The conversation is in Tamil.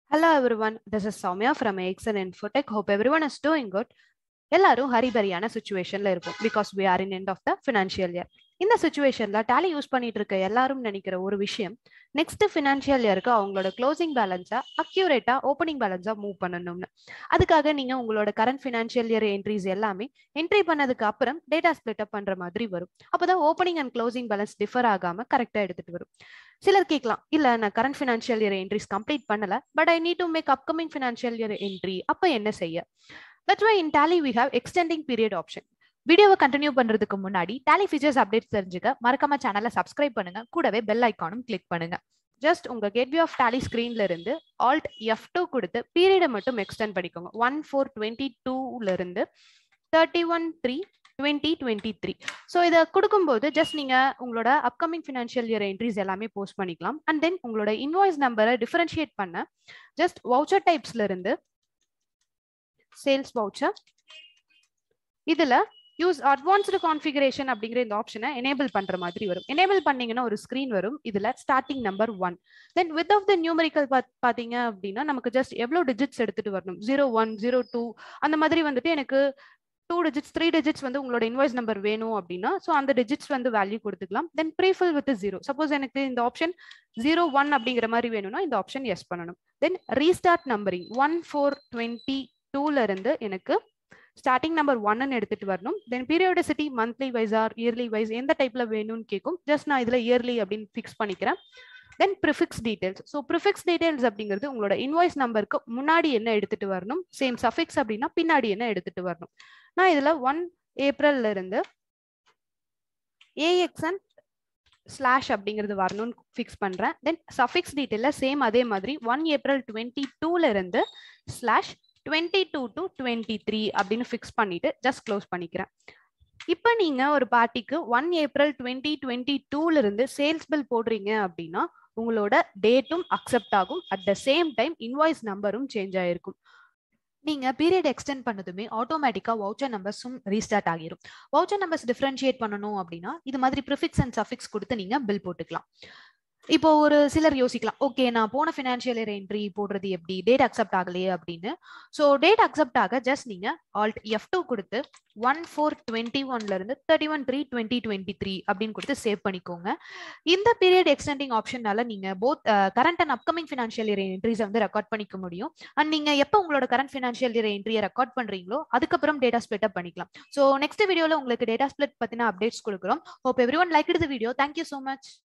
Hello everyone, this is Soumya from AXN Infotech. Hope everyone is doing good. எல்லாரும் ஹரிபரியான சுச்சுவேஷன்ல இருக்கும் because we are in end of the financial year இந்த சுச்சுவேஷன்ல டேலி யூஸ் பண்ணிட்டு இருக்க எல்லாரும் நினைக்கிற ஒரு விஷயம் நெக்ஸ்ட் ஃபினான்ஷியல் இயருக்கு அவங்களோட க்ளோசிங் பேலன்ஸா அக்யூரேட்டா ஓப்பனிங் பேலன்ஸா மூவ் பண்ணணும்னு அதுக்காக நீங்க உங்களோட கரண்ட் ஃபினான்ஷியல் இயர் என்ட்ரிஸ் எல்லாமே என்ட்ரி பண்ணதுக்கு அப்புறம் டேட்டா ஸ்பிளிட் அப் பண்ற மாதிரி வரும் அப்பதான் opening and closing balance differ ஆகாம கரெக்டா எடுத்துட்டு வரும் சிலர் கேட்கலாம் இல்ல நான் current financial year entries complete பண்ணல but I need to make upcoming financial year entry அப்ப என்ன செய்ய that's why in tally we have extending period option வீடியோவை கண்டினியூ பண்றதுக்கு முன்னாடி டேலி ஃபீச்சர்ஸ் அப்டேட்ஸ் தெரிஞ்சுக்க மறக்காம சேனலை சப்ஸ்கிரைப் பண்ணுங்க கூடவே பெல் ஐக்கானும் கிளிக் பண்ணுங்க ஜஸ்ட் உங்க கேட்வே ஆஃப் டேலி ஸ்கிரீன்ல இருந்து ஆல்ட் எஃப் டூ கொடுத்து பீரியடை மட்டும் எக்ஸ்டெண்ட் பண்ணிக்கோங்க ஒன் ஃபோர் டுவெண்ட்டி டூல இருந்து thirty one three twenty twenty three so இதை கொடுக்கும்போது ஜஸ்ட் நீங்க உங்களோட அப்கமிங் ஃபினான்ஷியல் இயர் என்ட்ரிஸ் எல்லாமே போஸ்ட் பண்ணிக்கலாம் அண்ட் தென் உங்களோட இன்வாய்ஸ் நம்பரை டிஃபரன்ஷியேட் பண்ண ஜஸ்ட் வவுச்சர் டைப்ஸ்ல இருந்து சேல்ஸ் வவுச்சர் இதுல யூஸ் அட்வான்ஸ்டு கான்ஃபிகரேஷன் அப்படிங்கிற இந்த ஆப்ஷனை எனேபிள் பண்ற மாதிரி வரும் எனேபிள் பண்ணீங்கன்னா ஒரு ஸ்கிரீன் வரும் இதுல starting number one then with of the numerical பாத்தீங்க அப்படின்னா நமக்கு ஜஸ்ட் எவ்வளவு டிஜிட்ஸ் எடுத்துட்டு வரணும் ஜீரோ ஒன் ஜீரோ டூ அந்த மாதிரி வந்துட்டு எனக்கு டூ டிஜிட்ஸ் த்ரீ டிஜிட்ஸ் வந்து உங்களோட இன்வாய்ஸ் நம்பர் வேணும் அப்படின்னா ஸோ அந்த டிஜிட்ஸ் வந்து வேல்யூ கொடுத்துக்கலாம் then prefill with zero suppose எனக்கு இந்த ஆப்ஷன் ஜீரோ ஒன் அப்படிங்கிற மாதிரி வேணும்னா இந்த ஆப்ஷன் எஸ் பண்ணணும் then restart numbering one four twenty டூல இருந்து எனக்கு ஸ்டார்டிங் நம்பர் ஒன்னு எடுத்துட்டு வரணும் then periodicity monthly wise or yearly wise எந்த டைப்ல வேணும்னு கேட்கும் ஜஸ்ட் நான் இதுல இயர்லி அப்படின்னு ஃபிக்ஸ் பண்ணிக்கிறேன் then prefix details so prefix details அப்படிங்கிறது உங்களோட இன்வாய்ஸ் நம்பருக்கு முன்னாடி என்ன எடுத்துட்டு வரணும் சேம் சஃபிக்ஸ் அப்படின்னா பின்னாடி என்ன எடுத்துட்டு வரணும் நான் இதுல ஒன் ஏப்ரல்ல இருந்து ஏஎக்ஸ்என் ஸ்லாஷ் அப்படிங்கிறது வரணும்னு ஃபிக்ஸ் பண்றேன் தென் சஃபிக்ஸ் டீட்டெயில சேம் அதே மாதிரி ஒன் ஏப்ரல் டுவெண்ட்டி டூல இருந்து slash twenty two to twenty three அப்படின்னு ஃபிக்ஸ் பண்ணிட்டு ஜஸ்ட் க்ளோஸ் பண்ணிக்கிறேன் இப்போ நீங்க ஒரு பார்ட்டிக்கு ஒன் ஏப்ரல் டுவெண்ட்டி டுவெண்ட்டி டூல இருந்து சேல்ஸ் பில் போடுறீங்க அப்படின்னா உங்களோட டேட்டும் அக்செப்ட் ஆகும் at the same time invoice நம்பரும் சேஞ்ச் ஆயிருக்கும் நீங்க பீரியட் எக்ஸ்டெண்ட் பண்ணதுமே ஆட்டோமேட்டிக்கா வவுச்சர் நம்பர்ஸும் ரீஸ்டார்ட் ஆகிரும் வவுச்சர் நம்பர்ஸ் டிஃபரன்ஷியேட் பண்ணணும் அப்படின்னா இது மாதிரி ப்ரிஃபிக்ஸ் அண்ட் சஃபிக்ஸ் கொடுத்து நீங்க பில் போட்டுக்கலாம் இப்போ ஒரு சிலர் யோசிக்கலாம் ஓகே நான் போன ஃபினான்ஷியல் இயர் என்ட்ரி போடுறது எப்படி டேட் அக்செப்ட் ஆகலையே அப்படின்னு ஸோ டேட் அக்செப்ட் ஆக ஜஸ்ட் நீங்க ஆல்ட் எஃப் டூ கொடுத்து ஒன் ஃபோர் டுவெண்ட்டி ஒன்ல இருந்து thirty one three twenty twenty three அப்படின்னு கொடுத்து சேவ் பண்ணிக்கோங்க இந்த பீரியட் எக்ஸ்டெண்டிங் ஆப்ஷனால நீங்க both current and upcoming financial year entries வந்து ரெக்கார்ட் பண்ணிக்க முடியும் அண்ட் நீங்க எப்போ உங்களோட கரண்ட் ஃபினான்ஷியல் இயர் என்ட்ரியை ரெக்கார்ட் பண்றீங்களோ அதுக்கப்புறம் டேட்டா ஸ்பிளிட் அப் பண்ணிக்கலாம் ஸோ நெக்ஸ்ட் வீடியோல உங்களுக்கு டேட்டா ஸ்பிளிட் பத்தின அப்டேட்ஸ் கொடுக்குறோம் hope every one like the video thank you so much